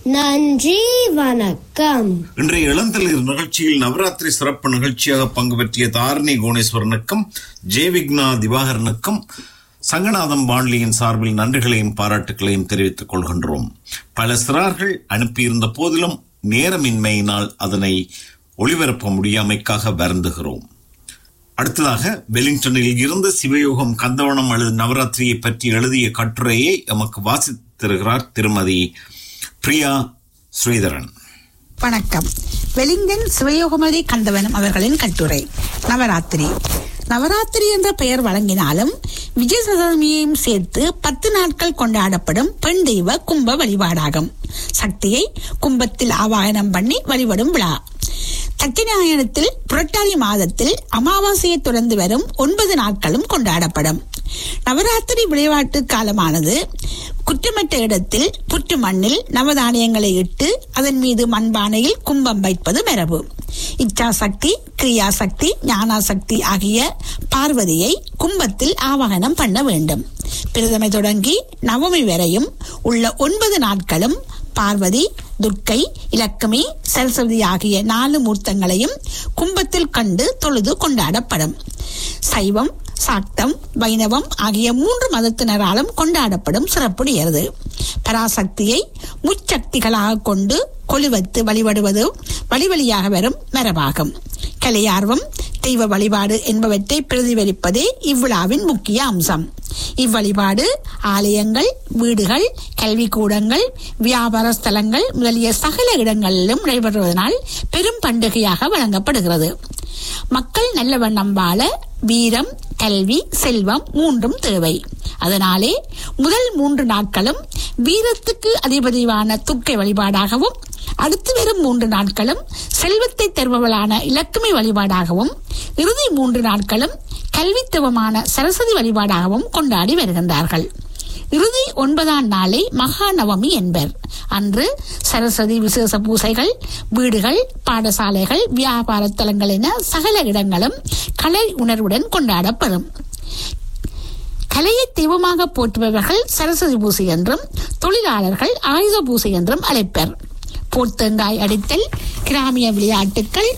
நன்றி வணக்கம் இன்றைய இளந்தளிர் நிகழ்ச்சியில் நவராத்திரி சிறப்பு நிகழ்ச்சியாக பங்கு பெற்றிய தாரணி கோணேஸ்வரனுக்கும் ஜெயவிக்னா திவாகரனுக்கும் சங்கநாதம் வான்லியின் சார்பில் நன்றிகளையும் பாராட்டுகளையும் தெரிவித்துக் கொள்கின்றோம் பல சிறார்கள் அனுப்பியிருந்த போதிலும் நேரமின்மையினால் அதனை ஒளிபரப்ப முடியாமைக்காக வருந்துகிறோம் அடுத்ததாக வெலிங்டனில் இருந்து சிவயோகம் கந்தவனம் அல்லது நவராத்திரியை பற்றி எழுதிய கட்டுரையை எமக்கு வாசித்திருக்கிறார் திருமதி பிரியா ஸ்ரீதரன் வணக்கம் வெலிங்டன் சிவயோகமதி கந்தவனம் அவர்களின் கட்டுரை நவராத்திரி நவராத்திரி என்ற பெயர் வழங்கினாலும் விஜயதசமியையும் சேர்த்து பத்து நாட்கள் கொண்டாடப்படும் பெண் தெய்வ கும்ப வழிபாடாகும் சக்தியை கும்பத்தில் ஆவாகனம் பண்ணி வழிபடும் விழா தட்சிணாயனத்தில் புரட்டாதி மாதத்தில் அமாவாசையை தொடர்ந்து வரும் ஒன்பது நாட்களும் கொண்டாடப்படும் நவராத்திரி விளையாட்டு காலமானது குற்றமற்ற இடத்தில் புற்று மண்ணில் நவதானியங்களை இட்டு அதன் மீது மண்பானையில் கும்பம் வைப்பது மரபு இச்சாசக்தி கிரியாசக்தி ஞானாசக்தி ஆகிய பார்வதியை கும்பத்தில் ஆவாகனம் பண்ண வேண்டும் பிரதமை தொடங்கி நவமி வரையும் உள்ள ஒன்பது நாட்களும் பார்வதி துர்க்கை இலக்கமி சரஸ்வதி ஆகிய நாலு மூர்த்தங்களையும் கும்பத்தில் கண்டு தொழுது கொண்டாடப்படும் சைவம் சாக்தம் வைணவம் ஆகிய மூன்று மதத்தினராலும் கொண்டாடப்படும் சிறப்புடையது பராசக்தியை முச்சக்திகளாக கொண்டு கொலுவத்து வழிபடுவது வழிவழியாக வரும் மரபாகும் கலையார்வம் தெய்வ வழிபாடு என்பவற்றை பிரதிபலிப்பதே இவ்விழாவின் முக்கிய அம்சம் இவ்வழிபாடு ஆலயங்கள் வீடுகள் கல்விக்கூடங்கள் வியாபார ஸ்தலங்கள் முதலிய சகல இடங்களிலும் நடைபெறுவதனால் பெரும் பண்டிகையாக வழங்கப்படுகிறது மக்கள் நல்ல வண்ணம் வாழ வீரம் கல்வி செல்வம் மூன்றும் தேவை அதனாலே முதல் மூன்று நாட்களும் வீரத்துக்கு அதிபதியான துர்க்கை வழிபாடாகவும் அடுத்து வரும் மூன்று நாட்களும் செல்வத்தை தருபவளான இலக்குமி வழிபாடாகவும் இறுதி மூன்று நாட்களும் கல்வித்துவமான சரஸ்வதி வழிபாடாகவும் கொண்டாடி வருகின்றார்கள் இறுதி ஒன்பதாம் நாளை மகாநவமி என்பர் அன்று சரஸ்வதி விசேஷ பூசைகள் வீடுகள் பாடசாலைகள் வியாபார தலங்கள் என சகல இடங்களும் கலை உணர்வுடன் கொண்டாடப்படும் கலையை தெய்வமாக போற்றுபவர்கள் சரஸ்வதி பூசை என்றும் தொழிலாளர்கள் ஆயுத பூசை என்றும் அழைப்பர் போர்த்தங்காய் அடித்தல் கிராமிய விளையாட்டுக்கள்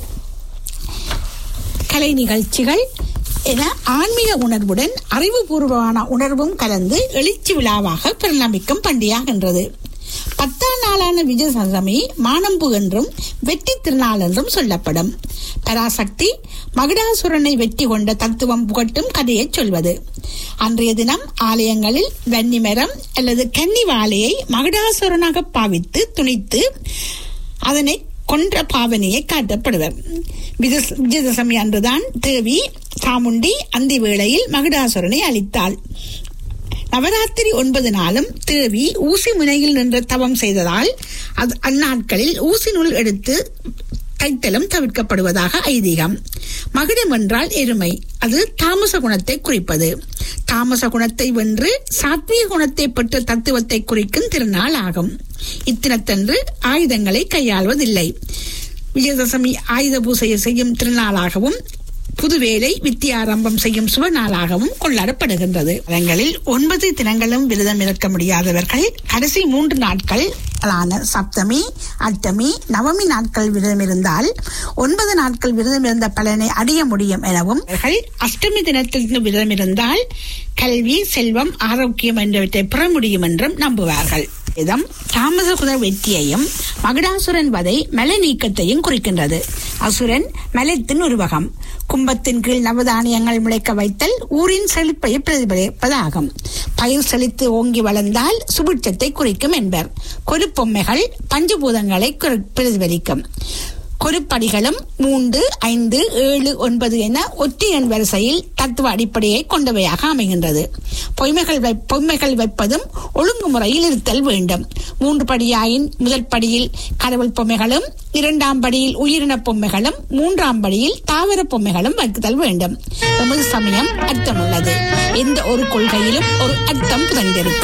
கலை நிகழ்ச்சிகள் என ஆன்மீக உணர்வுடன் அறிவுபூர்வமான உணர்வும் கலந்து எழுச்சி விழாவாக பரிணமிக்கும் பண்டிகையாகின்றது பத்தாம் நாளான விஜயதசமி மானம்பு என்றும் வெற்றி திருநாள் என்றும் சொல்லப்படும் பராசக்தி மகுடாசுரனை வெற்றி கொண்ட தத்துவம் புகட்டும் கதையை சொல்வது அன்றைய தினம் ஆலயங்களில் வன்னிமரம் அல்லது கன்னி வாழையை மகுடாசுரனாக பாவித்து துணித்து அதனை கொன்ற பாவனையை காட்டப்படுவர் விஜய- விஜயதசமி அன்றுதான் தேவி சாமுண்டி அந்தி வேளையில் மகுடாசுரனை அழித்தாள் நவராத்திரி ஒன்பது நாளும் தேவி ஊசி முனையில் நின்று தவம் செய்ததால் அது அந்நாட்களில் ஊசி நூல் எடுத்து தைத்தலும் தவிர்க்கப்படுவதாக ஐதீகம் மகுடம் என்றால் எருமை அது தாமச குணத்தை குறிப்பது தாமச குணத்தை வென்று சாத்வீக குணத்தை பெற்ற தத்துவத்தை குறிக்கும் திருநாள் ஆகும் இத்தினத்தன்று ஆயுதங்களை கையாள்வதில்லை விஜயதசமி ஆயுத பூசையை செய்யும் திருநாளாகவும் புதுவேலை வித்தியாரம்பம் செய்யும் சுப நாளாகவும் கொண்டாடப்படுகின்றது அதங்களில் ஒன்பது தினங்களும் விரதம் இருக்க முடியாதவர்கள் கடைசி மூன்று நாட்கள் ஆன சப்தமி அஷ்டமி நவமி நாட்கள் விரதம் இருந்தால் ஒன்பது நாட்கள் விரதம் இருந்த பலனை அடைய முடியும் எனவும் அவர்கள் அஷ்டமி தினத்தில் விரதம் இருந்தால் கல்வி செல்வம் ஆரோக்கியம் என்பவற்றை பெற முடியும் என்றும் நம்புவார்கள் இதம் தாமசகுத வெற்றியையும் மகுடாசுரன் வதை மலை நீக்கத்தையும் குறிக்கின்றது அசுரன் மலத்தின் உருவகம் கும்பத்தின் கீழ் நவதானியங்கள் முளைக்க வைத்தல் ஊரின் செழிப்பை பிரதிபலிப்பதாகும் பயிர் செழித்து ஓங்கி வளர்ந்தால் சுபிட்சத்தை குறிக்கும் என்பர் கொருப்பொம்மைகள் பஞ்சபூதங்களை குறி- பிரதிபலிக்கும் கொருப்படிகளும் மூன்று ஐந்து ஏழு ஒன்பது என ஒற்றை எண் வரிசையில் தத்துவ அடிப்படையை கொண்டவையாக அமைகின்றது பொய்மைகள் வை- பொம்மைகள் வைப்பதும் ஒழுங்குமுறையில் இருத்தல் வேண்டும் மூன்று படியாயின் முதல் படியில் கடவுள் பொம்மைகளும் இரண்டாம் படியில் உயிரின பொம்மைகளும் மூன்றாம் படியில் தாவர பொம்மைகளும் வைத்தல் வேண்டும் எமது சமயம் அர்த்தமுள்ளது எந்த ஒரு கொள்கையிலும் ஒரு அர்த்தம் புதந்திருக்கும்